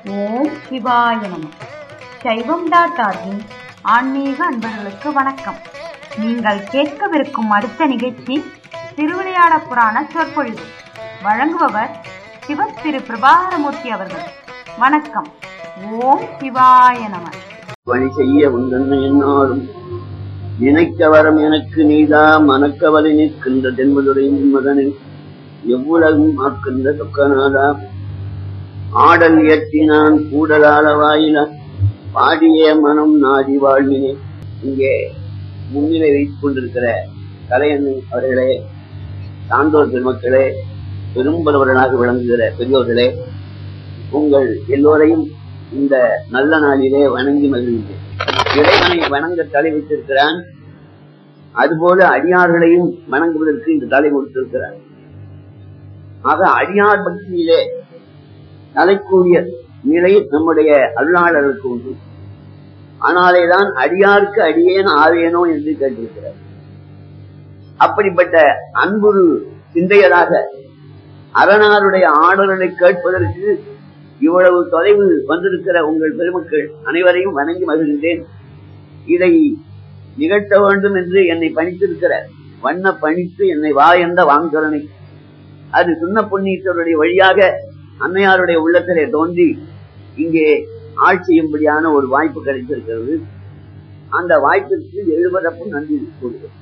ஓம் சிவாய நம சைவம் டாட் ஆர்கின் ஆன்மீக அன்பர்களுக்கு வணக்கம் நீங்கள் கேட்கவிருக்கும் அடுத்த நிகழ்ச்சி திருவிளையாட புராண சொற்பொழிவு வழங்குபவர் சிவ திரு பிரபாகரமூர்த்தி அவர்கள் வணக்கம் ஓம் சிவாய நம பணி செய்ய உந்தன்னை என்னாலும் நினைக்க வரம் எனக்கு நீதா மனக்கவலை நிற்கின்ற தென்பதுரை மதனை எவ்வுலகும் ஆக்கின்ற சொக்கநாதா ஆடல் இயற்றினான் கூடலால வாயில பாடிய மனம் நாடி வாழ்வினே இங்கே முன்னிலை வைத்துக் கொண்டிருக்கிற கலையண்ணன் அவர்களே சான்றோர் பெருமக்களே பெரும்பலவர்களாக விளங்குகிற பெரியோர்களே உங்கள் எல்லோரையும் இந்த நல்ல நாளிலே வணங்கி மகிழ்ந்தேன் இறைவனை வணங்க தலை வைத்திருக்கிறான் அதுபோல அடியார்களையும் வணங்குவதற்கு இந்த தலை கொடுத்திருக்கிறான் ஆக அடியார் பக்தியிலே தலைக்கூடிய நிலை நம்முடைய அருளாளருக்கு உண்டு ஆனாலேதான் அடியாருக்கு அடியேன் ஆவேனோ என்று கேட்டிருக்கிறார் அப்படிப்பட்ட அன்புரு சிந்தையராக அரணாருடைய ஆடல்களை கேட்பதற்கு இவ்வளவு தொலைவு வந்திருக்கிற உங்கள் பெருமக்கள் அனைவரையும் வணங்கி மகிழ்கின்றேன் இதை நிகழ்த்த வேண்டும் என்று என்னை பணித்திருக்கிற வண்ண பணித்து என்னை வா என்ற வாங்கரனை அது சுண்ண பொன்னீஸ்வருடைய வழியாக அன்னையாருடைய உள்ளத்திலே தோன்றி இங்கே ஆட்சி செய்யும்படியான ஒரு வாய்ப்பு கிடைத்திருக்கிறது அந்த வாய்ப்பிற்கு எழுபதப்பும் நன்றி கூறுகிறேன்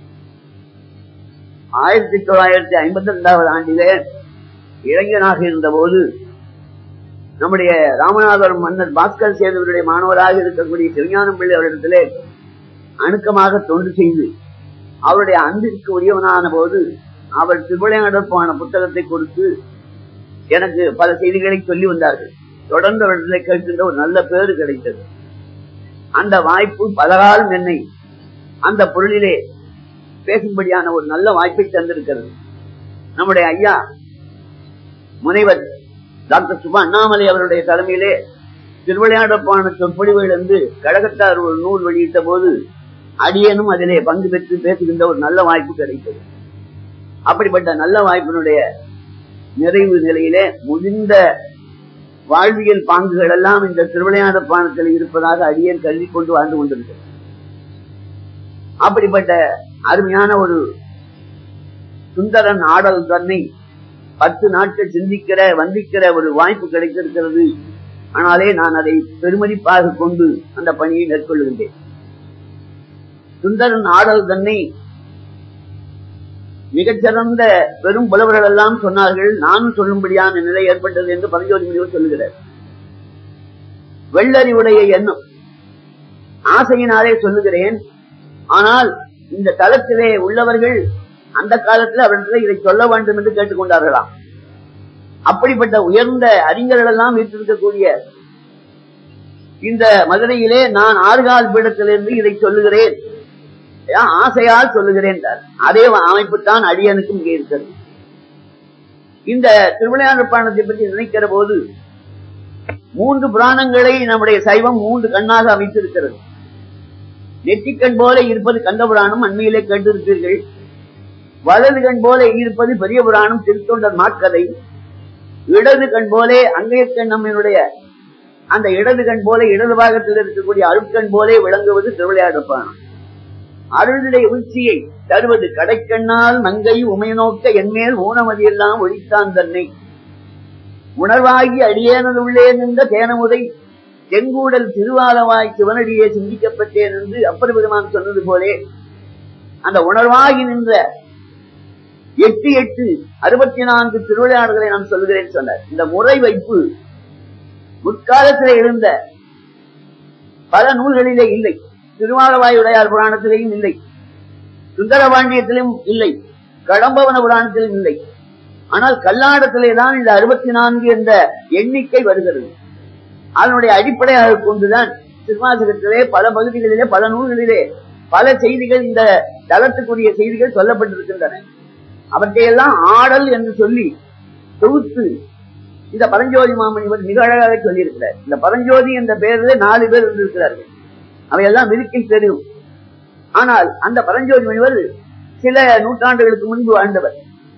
ஆயிரத்தி தொள்ளாயிரத்தி ஐம்பத்தி ரெண்டாவது ஆண்டிலே இளைஞனாக இருந்தபோது நம்முடைய ராமநாதபுரம் மன்னர் பாஸ்கர் சேதுவருடைய மாணவராக இருக்கக்கூடிய சிவஞானம் பிள்ளை அவரிடத்திலே அணுக்கமாக தொண்டு செய்து அவருடைய அன்பிற்கு உரியவனான போது அவர் திருவிளையாடற்பான புத்தகத்தை கொடுத்து எனக்கு பல செய்திகளை சொல்லி வந்தார்கள் தொடர்ந்து அவரிடத்திலே கேட்கின்ற ஒரு நல்ல பேரு கிடைத்தது அந்த வாய்ப்பு பலகாலம் என்னை அந்த பொருளிலே பேசும்படியான ஒரு நல்ல வாய்ப்பை தந்திருக்கிறது நம்முடைய ஐயா முனைவர் டாக்டர் சுபா அண்ணாமலை அவருடைய தலைமையிலே திருவிளையாடப்பான சொற்பொழிவுகள் என்று கழகத்தார் ஒரு நூல் வெளியிட்ட போது அடியனும் அதிலே பங்கு பெற்று பேசுகின்ற ஒரு நல்ல வாய்ப்பு கிடைத்தது அப்படிப்பட்ட நல்ல வாய்ப்பினுடைய நிறைவு நிலையிலே முடிந்த வாழ்வியல் பாங்குகள் எல்லாம் இந்த திருவிளையாட பானத்தில் இருப்பதாக அடியன் கருதி கொண்டு வாழ்ந்து கொண்டிருக்கிறது அப்படிப்பட்ட அருமையான ஒரு சுந்தரன் ஆடல் தன்னை பத்து நாட்கள் சிந்திக்கிற வந்திக்கிற ஒரு வாய்ப்பு கிடைத்திருக்கிறது ஆனாலே நான் அதை பெருமதிப்பாக கொண்டு அந்த பணியை மேற்கொள்கின்றேன் சுந்தரன் ஆடல் தன்னை மிகச்சிறந்த பெரும் புலவர்கள் எல்லாம் சொன்னார்கள் நானும் சொல்லும்படியான நிலை ஏற்பட்டது என்று பரஞ்சோதி முனிவர் சொல்லுகிறார் வெள்ளறிவுடைய எண்ணம் ஆசையினாலே சொல்லுகிறேன் ஆனால் இந்த தளத்திலே உள்ளவர்கள் அந்த காலத்தில் அவர்களிடத்தில் இதை சொல்ல வேண்டும் என்று கேட்டுக்கொண்டார்களாம் அப்படிப்பட்ட உயர்ந்த அறிஞர்கள் எல்லாம் வீட்டிருக்கக்கூடிய இந்த மதுரையிலே நான் ஆறுகால் பீடத்திலிருந்து இதை சொல்லுகிறேன் ஆசையால் சொல்லுகிறேன் அதே அமைப்பு தான் அடியனுக்கும் இங்கே இருக்கிறது இந்த திருவிளையாடு புராணத்தை பற்றி நினைக்கிற போது மூன்று புராணங்களை நம்முடைய சைவம் மூன்று கண்ணாக அமைத்திருக்கிறது நெற்றிக்கண் போல இருப்பது கந்த புராணம் அண்மையிலே கேட்டிருப்பீர்கள் வலது கண் போல இருப்பது பெரிய புராணம் திருத்தொண்டர் மாக்கதை இடது கண் போலே அங்கைய கண் நம்மளுடைய அந்த இடது கண் போல இடது பாகத்தில் இருக்கக்கூடிய அருட்கண் போலே விளங்குவது திருவிளையாடு புராணம் அருளுடைய உச்சியை தருவது கடைக்கண்ணால் மங்கை உமை நோக்க என்மேல் ஊனமதி எல்லாம் ஒழித்தான் தன்னை உணர்வாகி அடியேனது உள்ளே நின்ற தேனமுதை தென்கூடல் திருவாலவாய் சிவனடியே சிந்திக்கப்பட்டேன் என்று அப்பர் பெருமான் சொன்னது போலே அந்த உணர்வாகி நின்ற எட்டு எட்டு அறுபத்தி நான்கு திருவிளையாடுகளை நான் சொல்கிறேன் சொன்னார் இந்த முறை வைப்பு முற்காலத்தில் எழுந்த பல நூல்களிலே இல்லை திருமாலவாயுடையார் புராணத்திலேயும் இல்லை சுந்தரபாண்டியத்திலும் இல்லை கடம்பவன புராணத்திலும் இல்லை ஆனால் கல்லாடத்திலே தான் இந்த அறுபத்தி நான்கு என்ற எண்ணிக்கை வருகிறது அதனுடைய அடிப்படையாக கொண்டுதான் திருவாசகத்திலே பல பகுதிகளிலே பல நூல்களிலே பல செய்திகள் இந்த தளத்துக்குரிய செய்திகள் சொல்லப்பட்டிருக்கின்றன அவற்றையெல்லாம் ஆடல் என்று சொல்லி தொகுத்து இந்த பரஞ்சோதி மாமணிவர் மிக அழகாக சொல்லியிருக்கிறார் இந்த பரஞ்சோதி என்ற பெயரிலே நாலு பேர் இருந்திருக்கிறார்கள் அவையெல்லாம் விருக்கை தெரியும் ஆனால் அந்த பரஞ்சோதி முனிவர் சில நூற்றாண்டுகளுக்கு முன்பு வாழ்ந்தவர்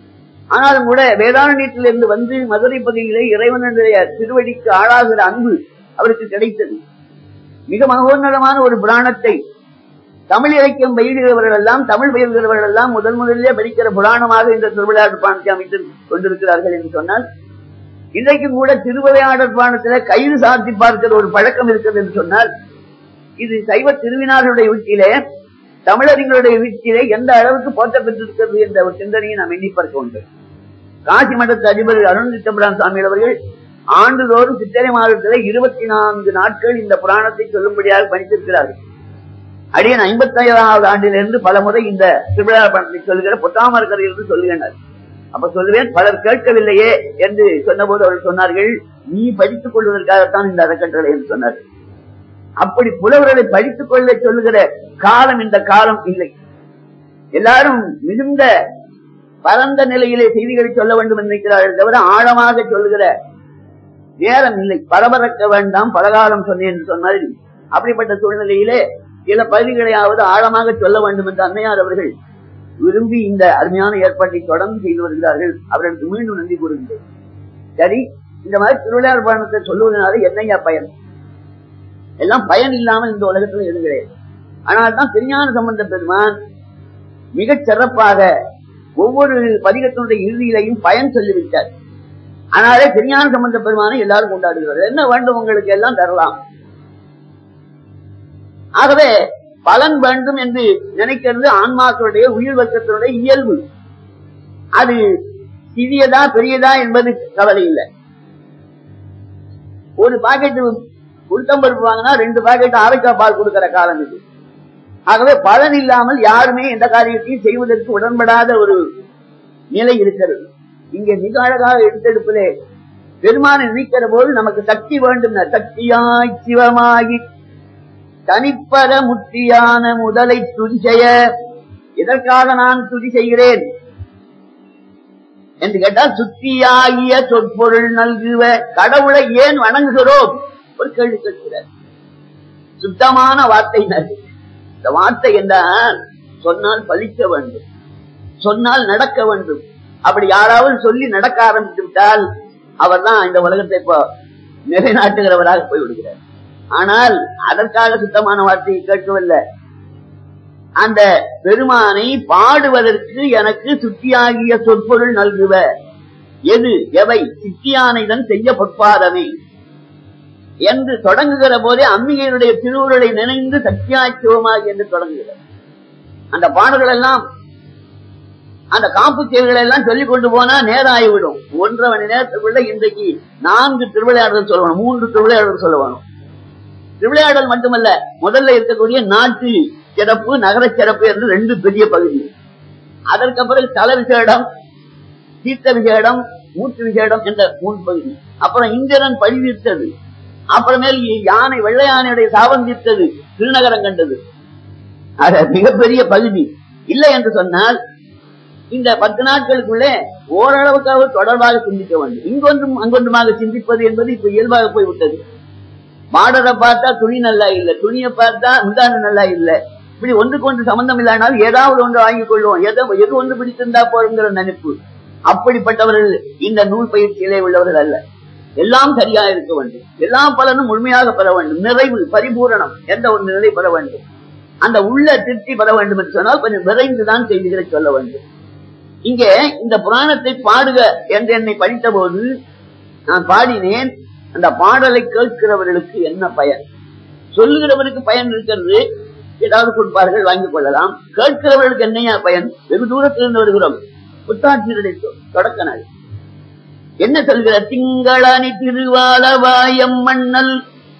ஆனாலும் கூட வேதாரண்யத்திலிருந்து வந்து மதுரை பகுதியிலே இறைவனுடைய திருவடிக்கு ஆளாகிற அன்பு அவருக்கு கிடைத்தது மிக மகோன்னதமான ஒரு புராணத்தை தமிழ் இலக்கியம் பயிலுகிறவர்கள் எல்லாம் தமிழ் பயில்கிறவர்கள் எல்லாம் முதல் முதலிலே படிக்கிற புராணமாக இந்த திருவிளையாடல் பாணத்தை அமைத்து கொண்டிருக்கிறார்கள் என்று சொன்னால் இன்றைக்கும் கூட திருவிளையாடல் பாணத்தில கைது சாத்தி பார்க்கிற ஒரு பழக்கம் இருக்கிறது என்று சொன்னால் இது சைவ திருவினாருடைய வீட்டிலே தமிழறிஞருடைய வீட்டிலே எந்த அளவுக்கு போற்ற பெற்றிருக்கிறது என்ற ஒரு சிந்தனையை நாம் எண்ணி பார்க்க வேண்டும் காசி மடத்து அதிபர் அருண் சாமி அவர்கள் ஆண்டுதோறும் சித்திரை மாதத்திலே இருபத்தி நான்கு நாட்கள் இந்த புராணத்தை சொல்லும்படியாக பணித்திருக்கிறார்கள் அடியன் ஐம்பத்தி ஐந்தாவது ஆண்டிலிருந்து பல முறை இந்த திருவிழா பணத்தை சொல்லுகிற பொத்தாமரக்கரை என்று சொல்லுகின்றனர் அப்ப சொல்லுவேன் பலர் கேட்கவில்லையே என்று சொன்னபோது அவர்கள் சொன்னார்கள் நீ படித்துக் கொள்வதற்காகத்தான் இந்த அறக்கட்டளை என்று சொன்னார்கள் அப்படி புலவர்களை படித்துக் கொள்ள சொல்லுகிற காலம் இந்த காலம் இல்லை எல்லாரும் மிகுந்த பரந்த நிலையிலே செய்திகளை சொல்ல வேண்டும் என்று நினைக்கிறார்கள் தவிர ஆழமாக சொல்லுகிற நேரம் இல்லை பரபரக்க வேண்டாம் பலகாலம் சொன்னேன் என்று சொன்னால் அப்படிப்பட்ட சூழ்நிலையிலே சில பகுதிகளையாவது ஆழமாக சொல்ல வேண்டும் என்று அன்னையார் அவர்கள் விரும்பி இந்த அருமையான ஏற்பாட்டை தொடர்ந்து செய்து வருகிறார்கள் அவர்களுக்கு மீண்டும் நன்றி கூறுகின்றேன் சரி இந்த மாதிரி திருவிளையாடல் பயணத்தை சொல்லுவதனால என்னையா பயன் எல்லாம் பயன் இல்லாமல் இந்த உலகத்துல எதுவும் கிடையாது ஆனால் தான் திருஞான சம்பந்த பெருமான் மிகச் சிறப்பாக ஒவ்வொரு பதிகத்தினுடைய இறுதியிலையும் பயன் சொல்லிவிட்டார் ஆனாலே திருஞான சம்பந்த பெருமானை எல்லாரும் கொண்டாடுகிறார் என்ன வேண்டும் உங்களுக்கு எல்லாம் தரலாம் ஆகவே பலன் வேண்டும் என்று நினைக்கிறது ஆன்மாக்களுடைய உயிர் வர்க்கத்தினுடைய இயல்பு அது சிறியதா பெரியதா என்பது கவலை இல்லை ஒரு பாக்கெட் உளுத்தம்பருப்பு வாங்கினா ரெண்டு பாக்கெட் ஆரைக்காய் பால் கொடுக்கிற காலம் இது ஆகவே பலன் இல்லாமல் யாருமே எந்த காரியத்தையும் செய்வதற்கு உடன்படாத ஒரு நிலை இருக்கிறது இங்கே மிக அழகாக எடுத்தெடுப்பிலே பெருமானை நினைக்கிற போது நமக்கு சக்தி வேண்டும் சக்தியாய் சிவமாகி தனிப்பத முத்தியான முதலை துதி செய்ய இதற்காக நான் துதி செய்கிறேன் என்று கேட்டால் சுத்தியாகிய சொற்பொருள் நல்குவ கடவுளை ஏன் வணங்குகிறோம் ஒரு கேள்வி கேட்கிறார் சுத்தமான வார்த்தை நல்கு இந்த வார்த்தை என்றால் சொன்னால் பலிக்க வேண்டும் சொன்னால் நடக்க வேண்டும் அப்படி யாராவது சொல்லி நடக்க ஆரம்பித்து விட்டால் அவர் தான் இந்த உலகத்தை இப்போ நிலைநாட்டுகிறவராக போய்விடுகிறார் ஆனால் அதற்காக சுத்தமான வார்த்தையை கேட்கவில்லை அந்த பெருமானை பாடுவதற்கு எனக்கு சுத்தியாகிய சொற்பொருள் நல்குவ எது எவை சித்தியானைதான் செய்ய பொற்பாதமே என்று தொடங்குகிற போதே அம்பிகையுடைய திருவுருளை நினைந்து சத்தியாச்சிவமாகி என்று தொடங்குகிறார் அந்த பாடல்கள் எல்லாம் அந்த காப்பு செய்திகளை எல்லாம் சொல்லிக் கொண்டு போனா நேரம் ஆகிவிடும் ஒன்றரை மணி நேரத்துக்குள்ள இன்றைக்கு நான்கு திருவிளையாடல் சொல்லணும் மூன்று திருவிளையாடல் சொல்லணும் திருவிளையாடல் மட்டுமல்ல முதல்ல இருக்கக்கூடிய நாட்டு சிறப்பு நகர சிறப்பு என்று ரெண்டு பெரிய பகுதி அதற்கு பிறகு தல விசேடம் தீர்த்த விசேடம் மூச்சு விசேடம் என்ற மூன்று பகுதி அப்புறம் இந்திரன் பழிவித்தது அப்புறமேல் யானை வெள்ளை யானையுடைய சாபம் தீர்த்தது திருநகரம் கண்டது அது மிகப்பெரிய பகுதி இல்லை என்று சொன்னால் இந்த பத்து நாட்களுக்குள்ளே ஓரளவுக்காக தொடர்பாக சிந்திக்க வேண்டும் இங்கொன்றும் அங்கொன்றுமாக சிந்திப்பது என்பது இப்ப இயல்பாக போய்விட்டது மாடரை பார்த்தா துணி நல்லா இல்ல துணியை பார்த்தா முந்தான நல்லா இல்ல இப்படி ஒன்றுக்கு ஒன்று சம்பந்தம் இல்லாமல் ஏதாவது ஒன்று வாங்கிக் கொள்வோம் எதோ எது ஒன்று பிடித்திருந்தா போறோங்கிற நினைப்பு அப்படிப்பட்டவர்கள் இந்த நூல் பயிற்சியிலே உள்ளவர்கள் அல்ல எல்லாம் சரியா இருக்க வேண்டும் எல்லா பலனும் முழுமையாக பெற வேண்டும் நிறைவு பரிபூரணம் என்ற ஒரு நிலை பெற வேண்டும் அந்த உள்ள திருப்தி பெற வேண்டும் என்று சொன்னால் கொஞ்சம் விரைந்துதான் செய்திகளை சொல்ல வேண்டும் இங்கே இந்த புராணத்தை பாடுக என்று என்னை படித்த போது நான் பாடினேன் அந்த பாடலை கேட்கிறவர்களுக்கு என்ன பயன் சொல்லுகிறவருக்கு பயன் இருக்கிறது ஏதாவது கொடுப்பார்கள் வாங்கிக் கொள்ளலாம் கேட்கிறவர்களுக்கு என்னையா பயன் வெகு தூரத்திலிருந்து வருகிறோம் புத்தாட்சியருடைய தொடக்க நாள் என்ன சொல்கிற திங்களனி திருவாலவா எம்மண்ணல்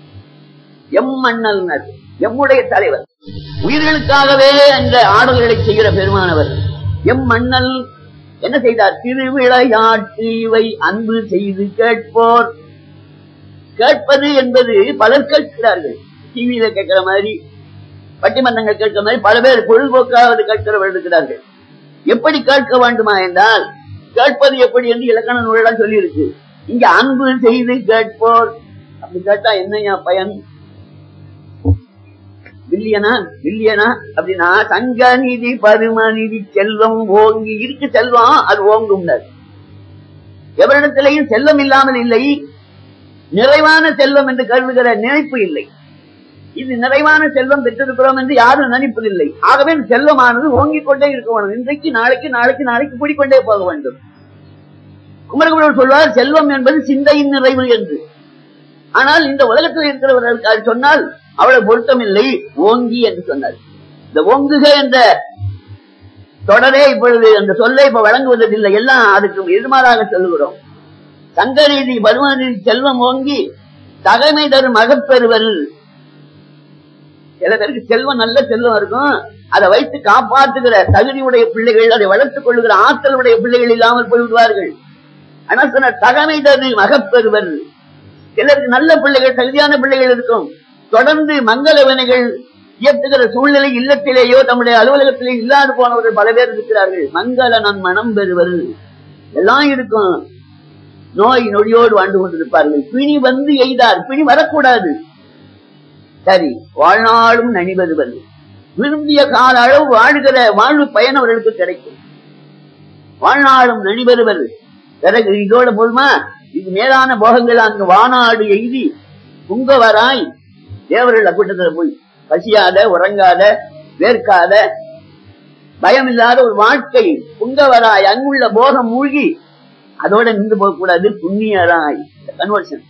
எம்மண்ணல் எம்முடைய தலைவர் உயிர்களுக்காகவே அந்த ஆடல்களை செய்கிற பெருமானவர் எம் மன்னல் என்ன செய்தார் திருவிளையாட்டு இவை அன்பு செய்து கேட்போர் கேட்பது என்பது பலர் கேட்கிறார்கள் டிவியில கேட்கிற மாதிரி பட்டிமன்றங்கள் கேட்கிற மாதிரி பல பேர் பொழுதுபோக்காவது கேட்கிறவர்கள் இருக்கிறார்கள் எப்படி கேட்க வேண்டுமா என்றால் கேட்பது எப்படி என்று இலக்கண நூலெல்லாம் சொல்லி இருக்கு இங்க அன்பு செய்து கேட்போர் அப்படி கேட்டா என்னையா பயன் வில்லியனா வில்லியனா அப்படின்னா சங்க நிதி பரும நிதி செல்வம் ஓங்கி இருக்கு செல்வம் அது ஓங்கும் எவரிடத்திலேயும் செல்வம் இல்லாமல் இல்லை நிறைவான செல்வம் என்று கருதுகிற நினைப்பு இல்லை இது நிறைவான செல்வம் பெற்றிருக்கிறோம் என்று யாரும் நினைப்பதில்லை ஆகவே இந்த செல்வமானது ஓங்கிக் கொண்டே இருக்க வேண்டும் இன்றைக்கு நாளைக்கு நாளைக்கு நாளைக்கு கூடிக்கொண்டே போக வேண்டும் குமரகுமரர் சொல்வார் செல்வம் என்பது சிந்தையின் நிறைவு என்று ஆனால் இந்த உலகத்தில் இருக்கிறவர்களுக்கு அது சொன்னால் அவ்வளவு பொருத்தமில்லை ஓங்கி என்று சொன்னார் இந்த ஓங்குக என்ற தொடரே இப்பொழுது அந்த சொல்லை இப்ப வழங்குவதில்லை எல்லாம் அதுக்கு எதிர்மாறாக சொல்லுகிறோம் சங்க நீதி பருவநீதி செல்வம் ஓங்கி தகைமை தரும் மகப்பெறுவர் சில பேருக்கு செல்வம் நல்ல செல்வம் இருக்கும் அதை வைத்து காப்பாற்றுகிற தகுதியுடைய பிள்ளைகள் அதை வளர்த்துக் கொள்ளுகிற ஆற்றலுடைய பிள்ளைகள் இல்லாமல் போய்விடுவார்கள் ஆனா சொன்ன தகமை தரு மகப்பெறுவர் சிலருக்கு நல்ல பிள்ளைகள் தகுதியான பிள்ளைகள் இருக்கும் தொடர்ந்து மங்கள வினைகள் இயற்றுகிற சூழ்நிலை இல்லத்திலேயோ தம்முடைய அலுவலகத்திலே இல்லாது போனவர்கள் பல பேர் இருக்கிறார்கள் மங்கள நன் மனம் பெறுவர் எல்லாம் இருக்கும் நோய் நொடியோடு வாழ்ந்து கொண்டிருப்பார்கள் பிணி வந்து எய்தார் பிணி வரக்கூடாது சரி வாழ்நாளும் நனிவருவது விரும்பிய கால அளவு வாழ்கிற வாழ்வு பயன் அவர்களுக்கு கிடைக்கும் வாழ்நாளும் நனிவருவது பிறகு இதோட போதுமா இது மேலான போகங்கள் அங்கு வானாடு எய்தி புங்கவராய் தேவர்கள் கூட்டத்தில் போய் பசியாத உறங்காத வேர்க்காத பயம் இல்லாத ஒரு வாழ்க்கை புங்கவராய் அங்குள்ள போகம் மூழ்கி அதோட நின்று போகக்கூடாது புண்ணியராய் கன்வர்ஷன்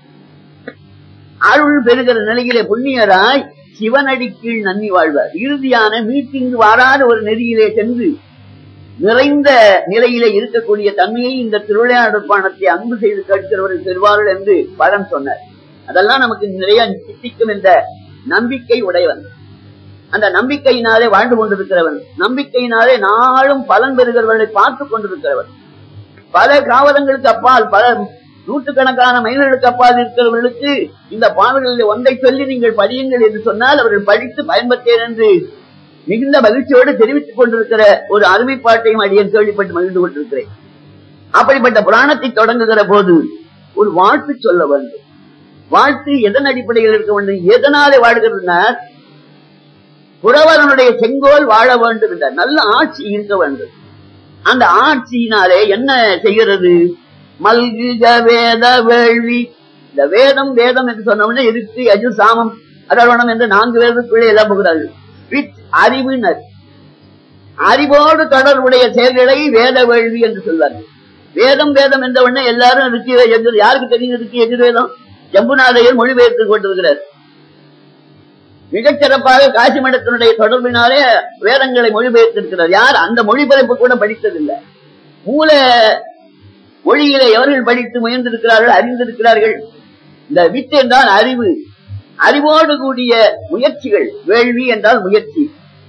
அருள் பெறுகிற நிலையிலே புண்ணியராய் சிவனடி கீழ் நன்னி வாழ்வார் இறுதியான மீட்டிங்கு வாராத ஒரு நெறியிலே சென்று நிறைந்த நிலையிலே இருக்கக்கூடிய தன்மையை இந்த திருவிளையாடல் பானத்தை அன்பு செய்து கேட்கிறவர்கள் பெறுவார்கள் என்று பலன் சொன்னார் அதெல்லாம் நமக்கு நிறைய சித்திக்கும் என்ற நம்பிக்கை உடையவன் அந்த நம்பிக்கையினாலே வாழ்ந்து கொண்டிருக்கிறவன் நம்பிக்கையினாலே நாளும் பலன் பெறுகிறவர்களை பார்த்துக் கொண்டிருக்கிறவன் பல காவலங்களுக்கு அப்பால் பல நூற்றுக்கணக்கான மைல்களுக்கு அப்பால் இருக்கிறவர்களுக்கு இந்த பாடல்களில் ஒன்றை சொல்லி நீங்கள் படியுங்கள் என்று சொன்னால் அவர்கள் படித்து பயன்பட்டேன் என்று மிகுந்த மகிழ்ச்சியோடு தெரிவித்துக் கொண்டிருக்கிற ஒரு அருமைப்பாட்டையும் அடியன் கேள்விப்பட்டு மகிழ்ந்து கொண்டிருக்கிறேன் அப்படிப்பட்ட புராணத்தை தொடங்குகிற போது ஒரு வாழ்த்து சொல்ல வேண்டும் வாழ்த்து எதன் அடிப்படையில் இருக்க வேண்டும் எதனாலே வாழ்கிறதுனா புறவரனுடைய செங்கோல் வாழ வேண்டும் என்ற நல்ல ஆட்சி இருக்க வேண்டும் அந்த ஆட்சியினாலே என்ன செய்கிறது மல்குக வேத வேள்வி இந்த வேதம் வேதம் என்று சொன்னவொடனே இருக்கு அஜு சாமம் அதர்வணம் என்று நான்கு வேதத்துக்குள்ளே எல்லாம் போகிறார்கள் வித் அறிவினர் அறிவோடு தொடர்புடைய செயல்களை வேத வேள்வி என்று சொல்வார்கள் வேதம் வேதம் என்ற உடனே எல்லாரும் இருக்கு எதிர் யாருக்கு தெரியும் இருக்கு எதிர்வேதம் ஜம்புநாதையர் மொழிபெயர்த்துக் கொண்டிருக்கிறார் மிகச் சிறப்பாக காசி மடத்தினுடைய தொடர்பினாலே வேதங்களை மொழிபெயர்த்திருக்கிறார் யார் அந்த மொழிபெயர்ப்பு கூட படித்ததில்லை மூல மொழியிலே எவர்கள் படித்து முயன்றிருக்கிறார்கள் அறிந்திருக்கிறார்கள் இந்த வித்து என்றால் அறிவு அறிவோடு கூடிய முயற்சிகள் வேள்வி என்றால் முயற்சி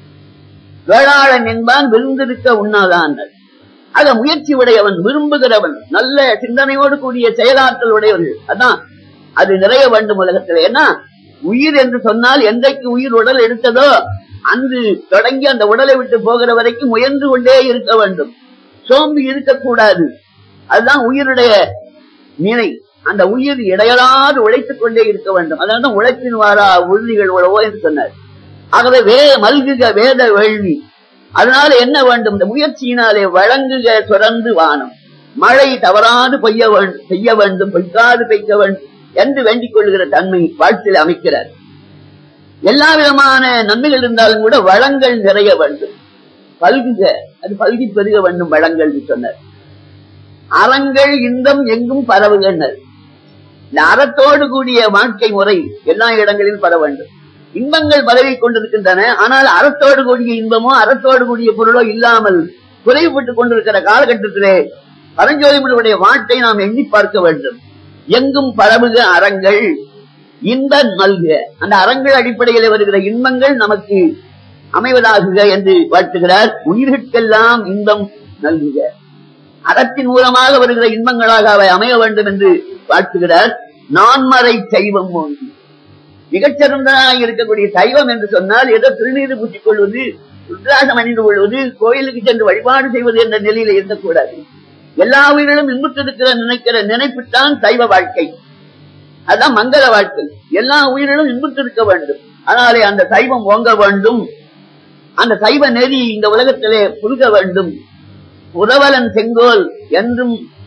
வேளாளன் என்பான் விருந்திருக்க உண்ணாதான் ஆக முயற்சி உடையவன் விரும்புகிறவன் நல்ல சிந்தனையோடு கூடிய செயலாற்றல் உடையவர்கள் அதான் அது நிறைய வேண்டும் உலகத்தில் ஏன்னா உயிர் என்று சொன்னால் என்றைக்கு உயிர் உடல் எடுத்ததோ அன்று தொடங்கி அந்த உடலை விட்டு போகிற வரைக்கும் முயன்று கொண்டே இருக்க வேண்டும் சோம்பி இருக்கக்கூடாது அதுதான் உயிருடைய நிலை அந்த உயிர் இடையலாது உழைத்துக் கொண்டே இருக்க வேண்டும் அதனால்தான் உழைப்பின் வாரா உறுதிகள் உழவோ என்று சொன்னார் ஆகவே வே மல்குக வேத வேள்வி அதனால என்ன வேண்டும் இந்த முயற்சியினாலே வழங்குக சுரந்து வானம் மழை தவறாது பெய்ய வேண்டும் செய்ய வேண்டும் பெய்யாது பெய்ய வேண்டும் என்று வேண்டிக் கொள்கிற தன்மை வாழ்த்தில் அமைக்கிறார் எல்லா விதமான நன்மைகள் இருந்தாலும் கூட வளங்கள் நிறைய வேண்டும் பல்குக அது பல்கி பெருக வேண்டும் வளங்கள் சொன்னார் அறங்கள் இன்பம் எங்கும் பரவுகின்றனர் இந்த அறத்தோடு கூடிய வாழ்க்கை முறை எல்லா இடங்களிலும் பரவ வேண்டும் இன்பங்கள் பரவி கொண்டிருக்கின்றன ஆனால் அறத்தோடு கூடிய இன்பமோ அறத்தோடு கூடிய பொருளோ இல்லாமல் குறைவுபட்டுக் கொண்டிருக்கிற காலகட்டத்திலே பரஞ்சோதிமனுடைய வாழ்க்கை நாம் எண்ணி பார்க்க வேண்டும் எங்கும் பரவுக அறங்கள் இன்ப நல்க அந்த அறங்கள் அடிப்படையில் வருகிற இன்பங்கள் நமக்கு அமைவதாகுக என்று வாழ்த்துகிறார் உயிர்கட்கெல்லாம் இன்பம் நல்குக அறத்தின் மூலமாக வருகிற இன்பங்களாக அவை அமைய வேண்டும் என்று வாழ்த்துகிறார் நான்மறை சைவம் ஓங்கி மிகச்சிறந்ததாக இருக்கக்கூடிய சைவம் என்று சொன்னால் ஏதோ திருநீர் பூச்சிக் கொள்வது ருத்ராசம் அணிந்து கொள்வது கோயிலுக்கு சென்று வழிபாடு செய்வது என்ற நிலையில இருக்கக்கூடாது எல்லா உயிரிலும் இன்புற்றிருக்கிற நினைக்கிற நினைப்புத்தான் சைவ வாழ்க்கை அதான் மங்கள வாழ்க்கை எல்லா உயிரிலும் இன்புற்றிருக்க வேண்டும் அதனாலே அந்த சைவம் ஓங்க வேண்டும் அந்த சைவ நெறி இந்த உலகத்திலே புழுக வேண்டும் உறவலன் செங்கோல் என்றும்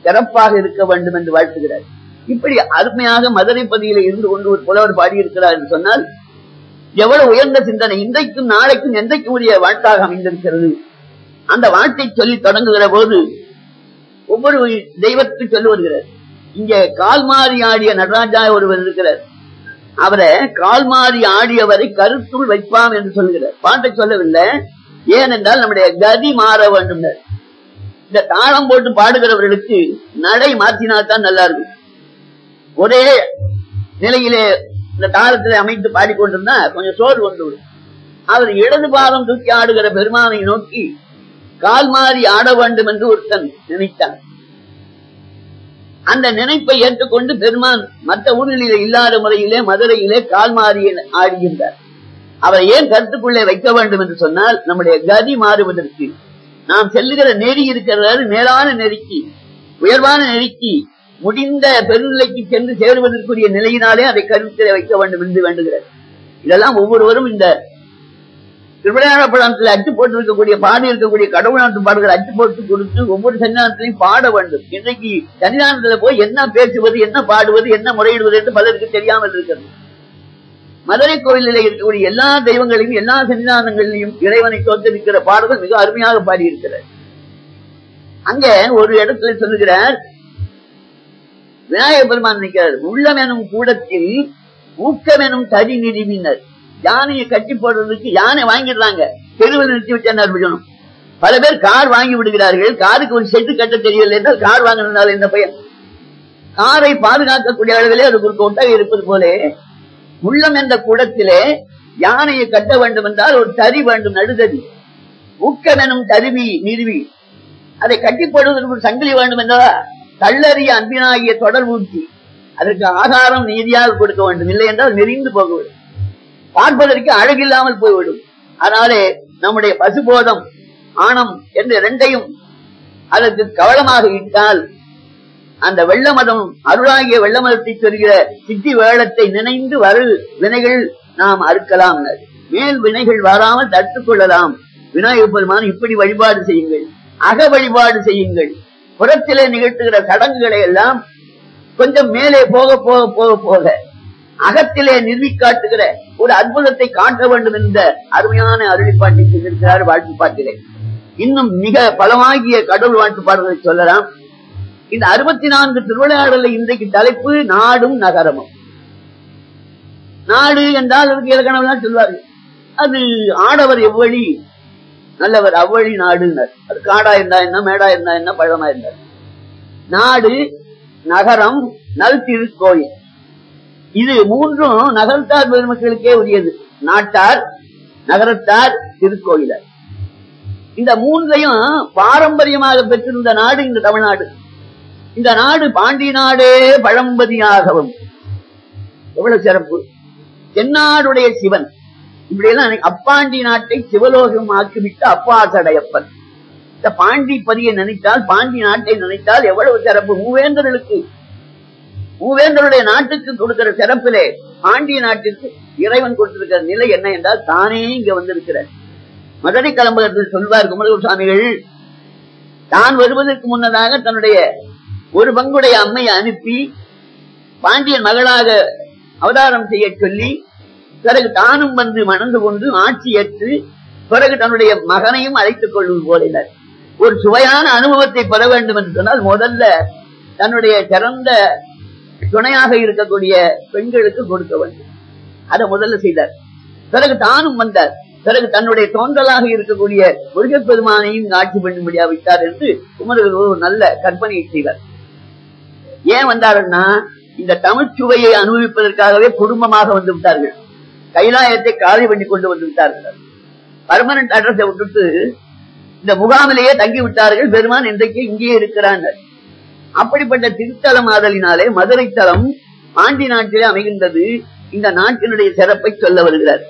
சிறப்பாக இருக்க வேண்டும் என்று வாழ்த்துகிறார் இப்படி அருமையாக மதுரை பதியில இருந்து கொண்டு ஒரு புலவர் பாடியிருக்கிறார் என்று சொன்னால் எவ்வளவு உயர்ந்த சிந்தனை இன்றைக்கும் நாளைக்கும் எந்தைக்கும் உரிய வாழ்த்தாக அமைந்திருக்கிறது அந்த வாழ்த்தை சொல்லி தொடங்குகிற போது ஒவ்வொரு தெய்வத்துக்கு சொல்லி வருகிறார் இங்கே கால் மாறி ஆடிய நடராஜா ஒருவர் இருக்கிறார் அவரை கால் மாறி ஆடியவரை கருத்துள் வைப்பாம் என்று சொல்லுகிறார் பாட்டை சொல்லவில்லை ஏனென்றால் நம்முடைய கதி மாற வேண்டும் இந்த தாளம் போட்டு பாடுகிறவர்களுக்கு நடை மாற்றினால்தான் நல்லா இருக்கும் ஒரே நிலையிலே இந்த தாளத்திலே அமைத்து பாடிக்கொண்டிருந்தா கொஞ்சம் சோறு கொண்டு விடும் அவர் இடது பாதம் தூக்கி ஆடுகிற பெருமானை நோக்கி கால் மாறி ஆட வேண்டும் என்று ஒருத்தன் நினைத்தான் அந்த நினைப்பை ஏற்றுக்கொண்டு பெருமான் மற்ற ஊர்களிலே இல்லாத முறையிலே மதுரையிலே கால் மாறி ஆடுகின்றார் அவரை ஏன் கருத்துக்குள்ளே வைக்க வேண்டும் என்று சொன்னால் நம்முடைய கதி மாறுவதற்கு நாம் செல்லுகிற நெறி இருக்கிறது மேலான நெறிக்கு உயர்வான நெறிக்கு முடிந்த பெருநிலைக்கு சென்று சேருவதற்குரிய நிலையினாலே அதை கருத்திலே வைக்க வேண்டும் என்று வேண்டுகிறார் இதெல்லாம் ஒவ்வொருவரும் இந்த திருவிளையாட படத்தில் அச்சு போட்டு இருக்கக்கூடிய பாடி இருக்கக்கூடிய கடவுள் நாட்டு பாடுகள் அச்சு போட்டு கொடுத்து ஒவ்வொரு சன்னிதானத்திலையும் பாட வேண்டும் இன்றைக்கு சன்னிதானத்துல போய் என்ன பேசுவது என்ன பாடுவது என்ன முறையிடுவது என்று பலருக்கு தெரியாமல் இருக்கிறது மதுரை கோயிலில் இருக்கக்கூடிய எல்லா தெய்வங்களையும் எல்லா சன்னிதானங்களிலும் இறைவனை தோற்றிருக்கிற பாடல்கள் மிக அருமையாக பாடியிருக்கிறார் அங்க ஒரு இடத்துல சொல்லுகிறார் விநாயக பெருமான் நினைக்கிறார் உள்ளம் எனும் கூடத்தில் ஊக்கம் எனும் தடி நிறுவினர் யானையை கட்டி போடுறதுக்கு யானை வாங்கிடுறாங்க தெருவில் நிறுத்தி வச்சார் பல பேர் கார் வாங்கி விடுகிறார்கள் காருக்கு ஒரு செட்டு கட்ட தெரியவில்லை என்றால் கார் வாங்கினால என்ன பயன் காரை பாதுகாக்கக்கூடிய அளவிலே அதுக்கு ஒரு கொட்டகை இருப்பது போலே உள்ளம் என்ற கூடத்திலே யானையை கட்ட வேண்டும் என்றால் ஒரு தறி வேண்டும் நடுதறி ஊக்கம் எனும் தருவி நிறுவி அதை கட்டி போடுவதற்கு ஒரு சங்கிலி வேண்டும் என்றா தள்ளறிய அன்பினாகிய தொடர் ஊற்றி அதற்கு ஆகாரம் நீதியாக கொடுக்க வேண்டும் இல்லை என்றால் நெறிந்து போக வேண்டும் பார்ப்பதற்கு அழகில்லாமல் போய்விடும் அதனாலே நம்முடைய பசுபோதம் ஆணம் என்று இரண்டையும் அதற்கு கவலமாக இட்டால் அந்த வெள்ள மதம் அருளாகிய வெள்ள மதத்தை சொல்கிற சித்தி வேளத்தை நினைந்து வரு வினைகள் நாம் அறுக்கலாம் மேல் வினைகள் வராமல் தடுத்துக் கொள்ளலாம் விநாயகர் பெருமான் இப்படி வழிபாடு செய்யுங்கள் அக வழிபாடு செய்யுங்கள் புறத்திலே நிகழ்த்துகிற சடங்குகளை எல்லாம் கொஞ்சம் மேலே போக போக போக போக அகத்திலே நிறுவிக்காட்டுகிற ஒரு அற்புதத்தை காட்ட வேண்டும் என்ற அருமையான அருளிப்பாட்டை செய்திருக்கிறார் வாழ்த்து பாட்டிலே இன்னும் மிக பலமாகிய கடவுள் வாழ்த்து பாடல்களை சொல்லலாம் இந்த அறுபத்தி நான்கு திருவிளையாடல இன்றைக்கு தலைப்பு நாடும் நகரமும் நாடு என்றால் அதுக்கு இலக்கணம் சொல்வார்கள் அது ஆடவர் எவ்வழி நல்லவர் அவ்வழி நாடுனர் அது காடா இருந்தா என்ன மேடா இருந்தா என்ன பழமா இருந்தார் நாடு நகரம் நல் திருக்கோயில் இது மூன்றும் நகரத்தார் பெருமக்களுக்கே உரியது நாட்டார் நகரத்தார் திருக்கோயிலர் இந்த மூன்றையும் பாரம்பரியமாக பெற்றிருந்த நாடு இந்த தமிழ்நாடு இந்த நாடு பாண்டி நாடே பழம்பதியாகவும் எவ்வளவு சிறப்பு தென்னாடுடைய சிவன் இப்படி எல்லாம் அப்பாண்டி நாட்டை சிவலோகம் ஆக்கிவிட்டு அப்பாசடையப்பன் இந்த பாண்டி பதியை நினைத்தால் பாண்டி நாட்டை நினைத்தால் எவ்வளவு சிறப்பு மூவேந்தர்களுக்கு மூவேந்தருடைய நாட்டுக்கு கொடுக்கிற சிறப்பிலே பாண்டிய நாட்டிற்கு இறைவன் கொடுத்திருக்கிற நிலை என்ன என்றால் தானே இங்க வந்திருக்கிறார் மதுரை கலம்பகத்தில் சொல்வார் குமரகுரு சுவாமிகள் தான் வருவதற்கு முன்னதாக தன்னுடைய ஒரு பங்குடைய அம்மையை அனுப்பி பாண்டியன் மகளாக அவதாரம் செய்ய சொல்லி பிறகு தானும் வந்து மணந்து கொண்டு ஆட்சி ஏற்று பிறகு தன்னுடைய மகனையும் அழைத்துக் கொள்வது போலினர் ஒரு சுவையான அனுபவத்தை பெற வேண்டும் என்று சொன்னால் முதல்ல தன்னுடைய சிறந்த துணையாக இருக்கக்கூடிய பெண்களுக்கு கொடுக்க வேண்டும் அதை முதல்ல செய்தார் பிறகு தானும் வந்தார் பிறகு தன்னுடைய தோன்றலாக இருக்கக்கூடிய முருகப் பெருமானையும் ஆட்சி பண்ணும்படியா வைத்தார் என்று குமரர் ஒரு நல்ல கற்பனையை செய்தார் ஏன் வந்தாருன்னா இந்த தமிழ் சுவையை அனுபவிப்பதற்காகவே குடும்பமாக வந்து விட்டார்கள் கைலாயத்தை காலி பண்ணி கொண்டு வந்து விட்டார்கள் பர்மனன்ட் அட்ரஸை விட்டுட்டு இந்த முகாமிலேயே தங்கி விட்டார்கள் பெருமான் இன்றைக்கு இங்கேயே இருக்கிறாங்க அப்படிப்பட்ட திருத்தலம் ஆதலினாலே மதுரை தலம் ஆண்டி நாட்டிலே அமைகின்றது இந்த நாட்டினுடைய சிறப்பை சொல்ல வருகிறார்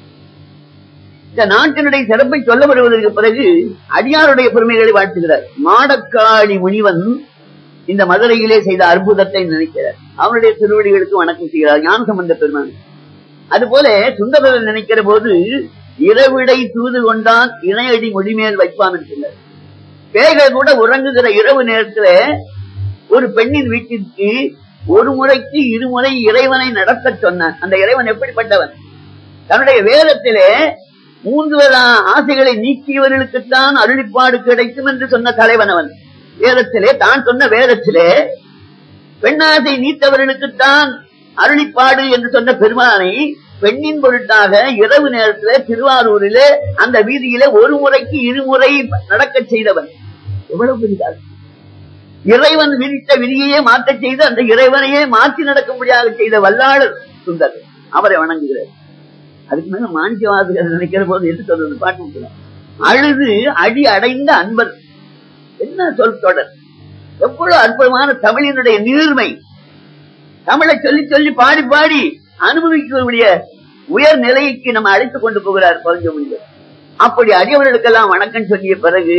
இந்த நாட்டினுடைய சிறப்பை சொல்ல வருவதற்கு பிறகு அடியாருடைய பெருமைகளை வாழ்த்துகிறார் மாடக்காளி முனிவன் இந்த மதுரையிலே செய்த அற்புதத்தை நினைக்கிறார் அவனுடைய திருவடிகளுக்கு வணக்கம் செய்கிறார் ஞான சம்பந்த பெருமான் அதுபோல சுந்தரர் நினைக்கிற போது இரவிடை தூது கொண்டான் இணையடி முடிமேல் வைப்பான் என்கிறார் பேய்கள் கூட உறங்குகிற இரவு நேரத்துல ஒரு பெண்ணின் வீட்டிற்கு ஒரு முறைக்கு இருமுறை இறைவனை நடத்த சொன்னான் அந்த இறைவன் எப்படிப்பட்டவன் தன்னுடைய வேதத்திலே மூன்று வித ஆசைகளை நீக்கியவர்களுக்குத்தான் அருளிப்பாடு கிடைக்கும் என்று சொன்ன தலைவன் அவன் வேதத்திலே தான் சொன்ன வேதத்திலே பெண்ணாசை நீத்தவர்களுக்குத்தான் அருளிப்பாடு என்று சொன்ன பெருமானை பெண்ணின் பொருட்டாக இரவு நேரத்திலே திருவாரூரிலே அந்த வீதியிலே ஒரு முறைக்கு இருமுறை நடக்க செய்தவன் எவ்வளவு பெரிதார் இறைவன் விதித்த விதியையே மாற்றச் செய்து அந்த இறைவனையே மாற்றி நடக்கும்படியாக செய்த வல்லாளர் சுந்தர் அவரை வணங்குகிறார் அதுக்கு மேல மாணிக்கவாசகர் நினைக்கிற போது எது சொல்றது பாட்டு விட்டுலாம். அழுது அடி அடைந்த அன்பர் என்ன சொல் தொடர் எவ்வளவு அற்புதமான தமிழினுடைய நீர்மை தமிழை சொல்லி சொல்லி பாடி பாடி அனுபவிக்கக்கூடிய உயர் நிலைக்கு நம்ம அழைத்துக் கொண்டு போகிறார் பரஞ்சமுனிவர் அப்படி அடியவர்களுக்கெல்லாம் வணக்கம் சொல்லிய பிறகு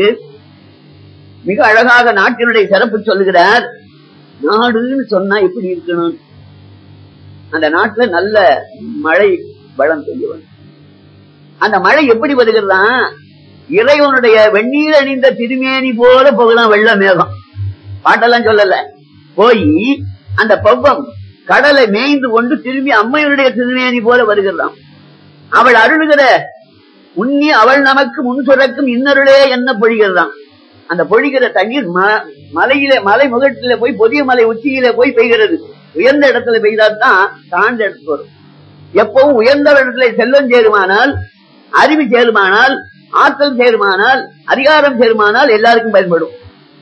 மிக அழகாக நாட்டினுடைய சிறப்பு சொல்லுகிறார் நாடுன்னு சொன்னா எப்படி இருக்கணும் அந்த நாட்டுல நல்ல மழை வளம் செய்யவன் அந்த மழை எப்படி வருகிறதா இறைவனுடைய வெந்நீர் அணிந்த திருமேனி போல போகலாம் வெள்ள மேகம் பாட்டெல்லாம் சொல்லல போய் அந்த பவ்வம் கடலை மேய்ந்து கொண்டு திரும்பி அம்மையுடைய திருமேனி போல வருகிறதாம் அவள் அருளுகிற உன்னி அவள் நமக்கு முன் சுரக்கும் இன்னருளே என்ன பொழிகிறதாம் அந்த பொழிகிற தண்ணீர் ம- மலையில மலை முகட்டில போய் பொதிய மலை உச்சியில போய் பெய்கிறது உயர்ந்த இடத்துல பெய்தால்தான் தாழ்ந்த இடத்துக்கு வரும் எப்பவும் உயர்ந்த இடத்துல செல்வம் சேருமானால் அறிவு சேருமானால் ஆற்றல் சேருமானால் அதிகாரம் சேருமானால் எல்லாருக்கும் பயன்படும்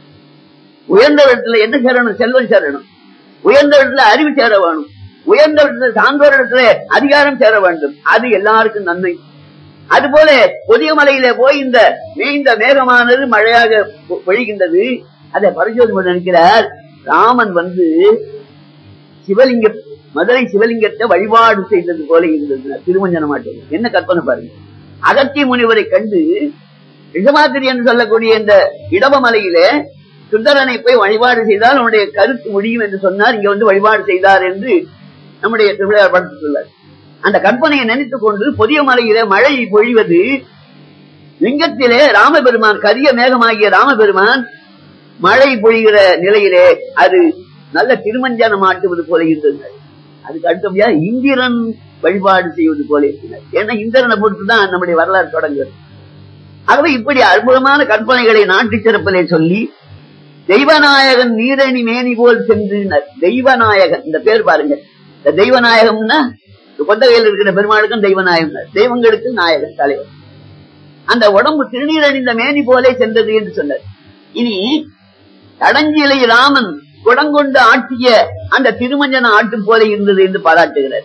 உயர்ந்த இடத்துல என்ன சேரணும் செல்வம் சேரணும் உயர்ந்த இடத்துல அறிவு சேர வேணும் உயர்ந்த இடத்துல சான்றோர் இடத்துல அதிகாரம் சேர வேண்டும் அது எல்லாருக்கும் நன்மை அதுபோல புதிய மலையில போய் இந்த மேய்ந்த மேகமானது மழையாக பொ- பொழிகின்றது அதை பரிசோதனை நினைக்கிறார் ராமன் வந்து சிவலிங்க மதுரை சிவலிங்கத்தை வழிபாடு செய்தது போல இருந்தது திருமஞ்சன மாட்டேன் என்ன கற்பனை பாருங்க அகத்திய முனிவரை கண்டு ரிஷமாத்திரி என்று சொல்லக்கூடிய இந்த இடபமலையிலே சுந்தரனை போய் வழிபாடு செய்தால் அவனுடைய கருத்து முடியும் என்று சொன்னார் இங்க வந்து வழிபாடு செய்தார் என்று நம்முடைய திருவிழார் படுத்துள்ளார் அந்த கற்பனையை நினைத்துக் கொண்டு புதிய மலையிலே மழை பொழிவது லிங்கத்திலே ராமபெருமான் கரிய மேகமாகிய ராமபெருமான் மழை பொழிகிற நிலையிலே அது நல்ல திருமஞ்சனம் ஆட்டுவது போல இருந்தது அதுக்கு அடுத்தபடியா இந்திரன் வழிபாடு செய்வது போல இருக்கிறார் ஏன்னா இந்திரனை பொறுத்துதான் நம்முடைய வரலாறு தொடங்குகிறது ஆகவே இப்படி அற்புதமான கற்பனைகளை நாட்டு சிறப்பிலே சொல்லி தெய்வநாயகன் நீரணி மேனி போல் சென்றினர் தெய்வநாயகன் இந்த பேர் பாருங்க இந்த தெய்வநாயகம்னா இந்த கொண்டகையில் இருக்கிற பெருமாளுக்கும் தெய்வநாயகம் தெய்வங்களுக்கு நாயகன் தலைவர் அந்த உடம்பு திருநீர் அணிந்த மேனி போலே சென்றது என்று சொன்னார் இனி கடஞ்சிலை ராமன் குடங்கொண்டு ஆட்டிய அந்த திருமஞ்சன ஆட்டு போல இருந்தது என்று பாராட்டுகிறார்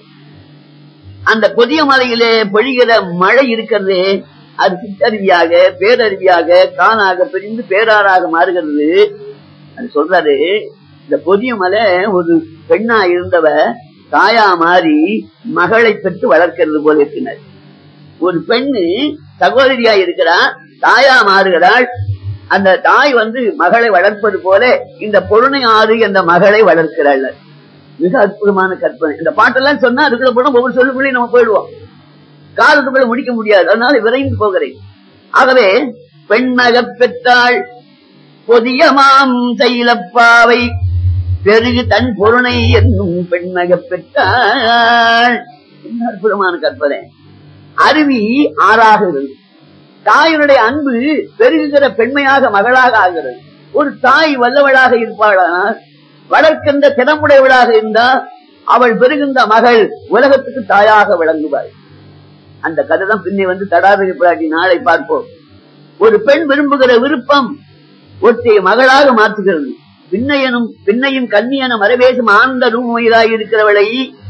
அந்த புதிய மலையிலே பொழிகிற மழை இருக்கிறது அது சிற்றருவியாக பேரருவியாக கானாக பிரிந்து பேராறாக மாறுகிறது அது சொல்றாரு இந்த புதிய மலை ஒரு பெண்ணா இருந்தவ தாயா மாறி மகளை பெற்று வளர்க்கிறது போல இருக்கிறார் ஒரு பெண்ணு சகோதரியா இருக்கிறா தாயா மாறுகிறாள் அந்த தாய் வந்து மகளை வளர்ப்பது போல இந்த பொருணை ஆறு என்ற மகளை வளர்க்கிறாள் மிக அற்புதமான கற்பனை இந்த பாட்டெல்லாம் சொன்னா அதுக்குள்ள போனா ஒவ்வொரு சொல்லுக்குள்ளே நம்ம போயிடுவோம் காலத்துக்குள்ள முடிக்க முடியாது அதனால விரைந்து போகிறேன் ஆகவே பெண்மக பெற்றாள் பொதியமாம் தைலப்பாவை பெருகு தன் பொருணை என்னும் பெண்மக பெற்றாள் என்ன அற்புதமான கற்பனை அருவி ஆறாகிறது தாயினுடைய அன்பு பெருகுகிற பெண்மையாக மகளாக ஆகிறது ஒரு தாய் வல்லவளாக இருப்பாளானால் வளர்க்கின்ற திறமுடையவளாக இருந்தால் அவள் பெறுகின்ற மகள் உலகத்துக்கு தாயாக விளங்குவாள் அந்த கதை தான் பின்னே வந்து தடாதக பிராட்டி நாளை பார்ப்போம் ஒரு பெண் விரும்புகிற விருப்பம் ஒருத்தைய மகளாக மாற்றுகிறது பின்னையனும் பின்னையும் கன்னியனும் மரவேசும் ஆனந்த ரூபாய் இருக்கிறவளை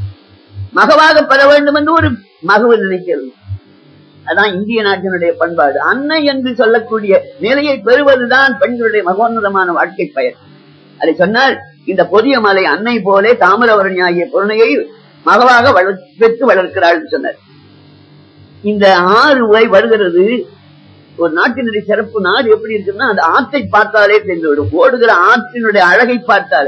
மகவாக பெற வேண்டும் என்று ஒரு மகவு நினைக்கிறது அதான் இந்திய நாட்டினுடைய பண்பாடு அன்னை என்று சொல்லக்கூடிய நிலையை பெறுவதுதான் பெண்களுடைய மகோன்னதமான வாழ்க்கை பயன் அதை சொன்னால் இந்த பொதிய மலை அன்னை போலே தாமிரவரணி ஆகிய பொருணையை மகவாக வளர் பெற்று வளர்க்கிறாள் என்று சொன்னார் இந்த ஆறு உரை வருகிறது ஒரு நாட்டினுடைய சிறப்பு நாடு எப்படி இருக்குன்னா அந்த ஆற்றை பார்த்தாலே தெரிந்துவிடும் ஓடுகிற ஆற்றினுடைய அழகை பார்த்தாலே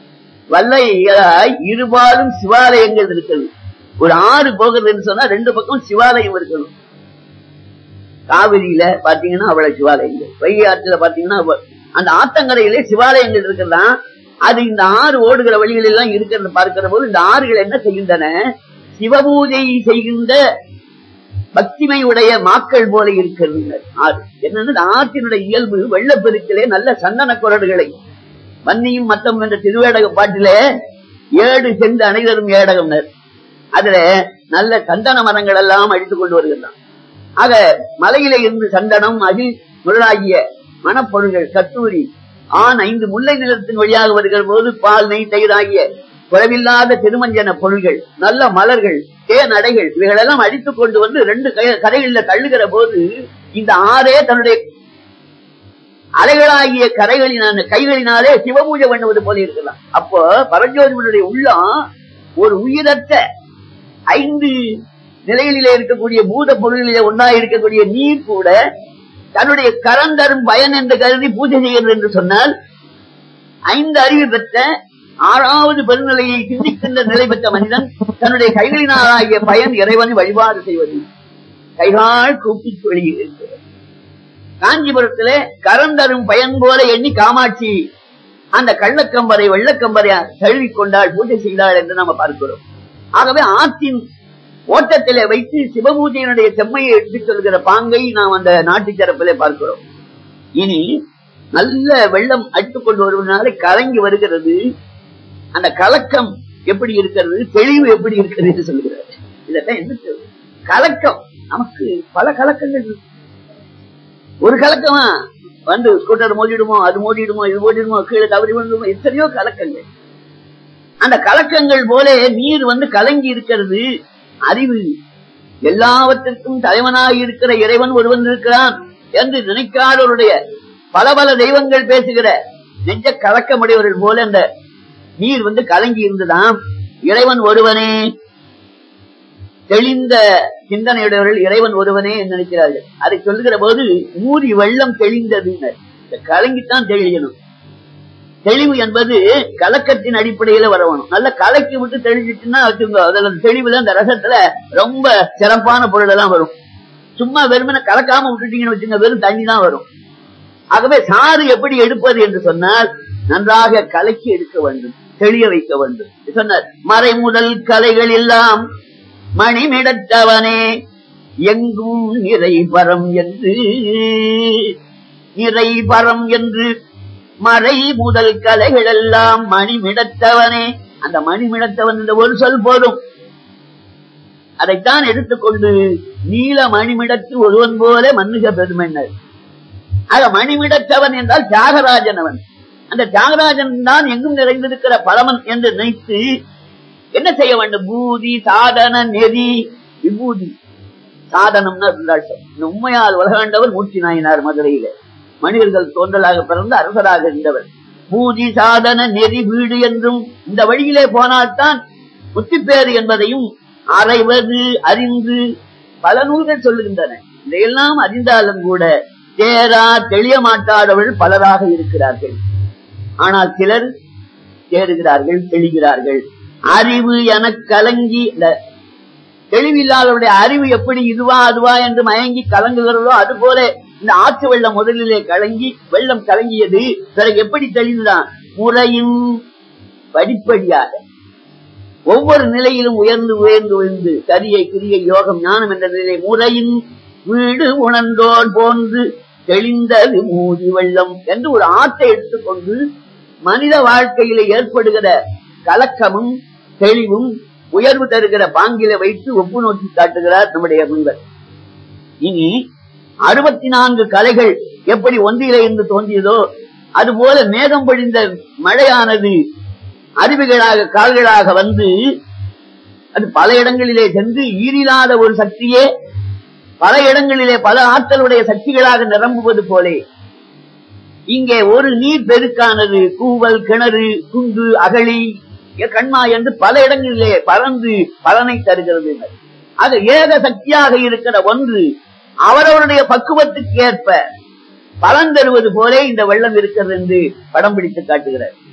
வல்லையாய் இருபாலும் சிவாலயங்கள் இருக்கிறது ஒரு ஆறு போகிறதுன்னு சொன்னா ரெண்டு பக்கம் சிவாலயம் இருக்கணும் காவிரியில பாத்தீங்கன்னா அவ்வளவு சிவாலயங்கள் வைகை ஆற்றுல பாத்தீங்கன்னா அவ- அந்த ஆத்தங்கரையிலே சிவாலயங்கள் இருக்கிறதா அது இந்த ஆறு ஓடுகிற வழிகள் எல்லாம் இருக்கிறத பார்க்கிற போது இந்த ஆறுகள் என்ன செய்கின்றன சிவபூஜை செய்கின்ற பக்திமை உடைய மாக்கள் போல இருக்கிறது ஆறு என்னன்னு இந்த ஆற்றினுடைய இயல்பு வெள்ளப்பெருக்கிலே நல்ல சந்தன குரடுகளை வன்னியும் மத்தம் என்ற திருவேடக பாட்டிலே ஏடு சென்று அனைவரும் ஏடகம்னர் அதுல நல்ல சந்தன மரங்கள் எல்லாம் அழித்துக் கொண்டு வருகின்றான் ஆக மலையில இருந்து சந்தனம் அகில் முதலாகிய மணப்பொருள்கள் கத்தூரி ஆண் ஐந்து முல்லை நிலத்தின் வழியாக வருகிற போது பால் நெய் தயிர் ஆகிய குறைவில்லாத திருமஞ்சன பொருள்கள் நல்ல மலர்கள் தேன் அடைகள் இவைகளெல்லாம் அடித்துக் கொண்டு வந்து ரெண்டு கை- கரைகளில் தள்ளுகிற போது இந்த ஆறே தன்னுடைய அலைகளாகிய கரைகளினான கைகளினாலே சிவபூஜை பண்ணுவது போல இருக்கலாம் அப்போ பரஞ்சோதிமனுடைய உள்ளம் ஒரு உயிரற்ற ஐந்து நிலைகளிலே இருக்கக்கூடிய பூத பொருளிலே ஒன்றா இருக்கக்கூடிய நீர் கூட தன்னுடைய கரந்தரும் பயன் என்று கருதி பூஜை செய்கிறது என்று சொன்னால் ஐந்து அறிவு பெற்ற ஆறாவது பெருநிலையை சிந்திக்கின்ற நிலை பெற்ற மனிதன் தன்னுடைய கைகளினாலாகிய பயன் இறைவனை வழிபாடு செய்வது கைகால் கூப்பி வெளியிருக்கிறது காஞ்சிபுரத்திலே கரந்தரும் பயன் போல எண்ணி காமாட்சி அந்த கள்ளக்கம்பரை வெள்ளக்கம்பரை தழுவிக் கொண்டாள் பூஜை செய்தாள் என்று நாம பார்க்கிறோம் ஆகவே ஆற்றின் ஓட்டத்திலே வைத்து சிவபூஜையினுடைய செம்மையை எடுத்துச் சொல்கிற பாங்கை நாம் அந்த நாட்டு சிறப்பிலே பார்க்கிறோம் இனி நல்ல வெள்ளம் அடித்துக் கொண்டு வருவதனால கலங்கி வருகிறது அந்த கலக்கம் எப்படி இருக்கிறது தெளிவு எப்படி இருக்கிறது என்று சொல்கிறார் இதெல்லாம் என்ன சொல்றது? கலக்கம் நமக்கு பல கலக்கங்கள் இருக்கு. ஒரு கலக்கமா வந்து ஸ்கூட்டர் மோதிடுமோ அது மோதிடுமோ இது மோதிடுமோ கீழே தவறி விழுந்துமோ எத்தனையோ கலக்கங்கள் அந்த கலக்கங்கள் போல நீர் வந்து கலங்கி இருக்கிறது அறிவு எல்லாவற்றிற்கும் தலைவனாக இருக்கிற இறைவன் ஒருவன் இருக்கிறான் என்று நினைக்காதவருடைய பல பல தெய்வங்கள் பேசுகிற நெஞ்ச கலக்கமுடையவர்கள் போல அந்த நீர் வந்து கலங்கி இருந்ததாம் இறைவன் ஒருவனே தெளிந்த சிந்தனையுடையவர்கள் இறைவன் ஒருவனே என்று நினைக்கிறார்கள் அதை சொல்லுகிற போது மூடி வெள்ளம் தெளிந்தது கலங்கித்தான் தெளியணும் தெளிவு என்பது கலக்கத்தின் அடிப்படையில வரணும் நல்ல கலக்கி விட்டு தெளிஞ்சிட்டுன்னா வச்சுக்கோ அதுல அந்த தெளிவுல அந்த ரசத்துல ரொம்ப சிறப்பான பொருள் எல்லாம் வரும் சும்மா வெறுமனை கலக்காம விட்டுட்டீங்கன்னு வச்சுங்க வெறும் தண்ணி தான் வரும் ஆகவே சாறு எப்படி எடுப்பது என்று சொன்னால் நன்றாக கலக்கி எடுக்க வேண்டும் தெளிய வைக்க வேண்டும் சொன்னார் மறை முதல் கலைகள் எல்லாம் மணிமிடத்தவனே எங்கும் நிறை பரம் என்று நிறை பரம் என்று மறை முதல் கலைகள் எல்லாம் மணிமிடத்தவனே அந்த மணிமிடத்தவன் இந்த ஒரு சொல் போதும் அதைத்தான் எடுத்துக்கொண்டு நீல மணிமிடத்து ஒருவன் போல மன்னுக பெருமைனர் ஆக மணிமிடத்தவன் என்றால் தியாகராஜன் அவன் அந்த தியாகராஜன் தான் எங்கும் நிறைந்திருக்கிற பரமன் என்று நினைத்து என்ன செய்ய வேண்டும் பூதி சாதன நெறி விபூதி சாதனம்னா இருந்தாட்டம் இந்த உண்மையால் உலகாண்டவர் மூர்த்தி நாயினார் மதுரையில மனிதர்கள் தோன்றலாக பிறந்து அரசராக இருந்தவர் பூதி சாதன நெறி வீடு என்றும் இந்த வழியிலே போனால்தான் முத்திப்பேறு என்பதையும் அறைவது அறிந்து பல நூல்கள் சொல்லுகின்றன இதையெல்லாம் அறிந்தாலும் கூட தேரா தெளிய மாட்டாதவர்கள் பலராக இருக்கிறார்கள் ஆனால் சிலர் தேறுகிறார்கள் தெளிகிறார்கள் அறிவு என கலங்கி இந்த தெளிவில்லாதவருடைய அறிவு எப்படி இதுவா அதுவா என்று மயங்கி கலங்குகிறதோ அது போல இந்த ஆற்று வெள்ளம் முதலிலே கலங்கி வெள்ளம் கலங்கியது பிறகு எப்படி தெளிந்தான் முறையும் படிப்படியாக ஒவ்வொரு நிலையிலும் உயர்ந்து உயர்ந்து உயர்ந்து கரியை கிரியை யோகம் ஞானம் என்ற நிலை முறையின் வீடு உணர்ந்தோர் போன்று தெளிந்தது மூதி வெள்ளம் என்று ஒரு ஆற்றை எடுத்துக்கொண்டு மனித வாழ்க்கையில ஏற்படுகிற கலக்கமும் தெளிவும் உயர்வு தருகிற பாங்கில வைத்து ஒப்பு நோக்கி காட்டுகிறார் நம்முடைய முனிவர் இனி அறுபத்தி நான்கு கலைகள் எப்படி ஒன்றிலே இருந்து தோன்றியதோ அதுபோல மேகம் பொழிந்த மழையானது அருவிகளாக கால்களாக வந்து அது பல இடங்களிலே சென்று ஈரில்லாத ஒரு சக்தியே பல இடங்களிலே பல ஆற்றலுடைய சக்திகளாக நிரம்புவது போலே இங்கே ஒரு நீர் பெருக்கானது கூவல் கிணறு குண்டு அகழி கண்மா என்று பல இடங்களிலே பறந்து பலனை தருகிறது அது ஏக சக்தியாக இருக்கிற ஒன்று அவரவருடைய பக்குவத்துக்கு ஏற்ப பலன் தருவது போலே இந்த வெள்ளம் இருக்கிறது என்று படம் பிடித்து காட்டுகிறார்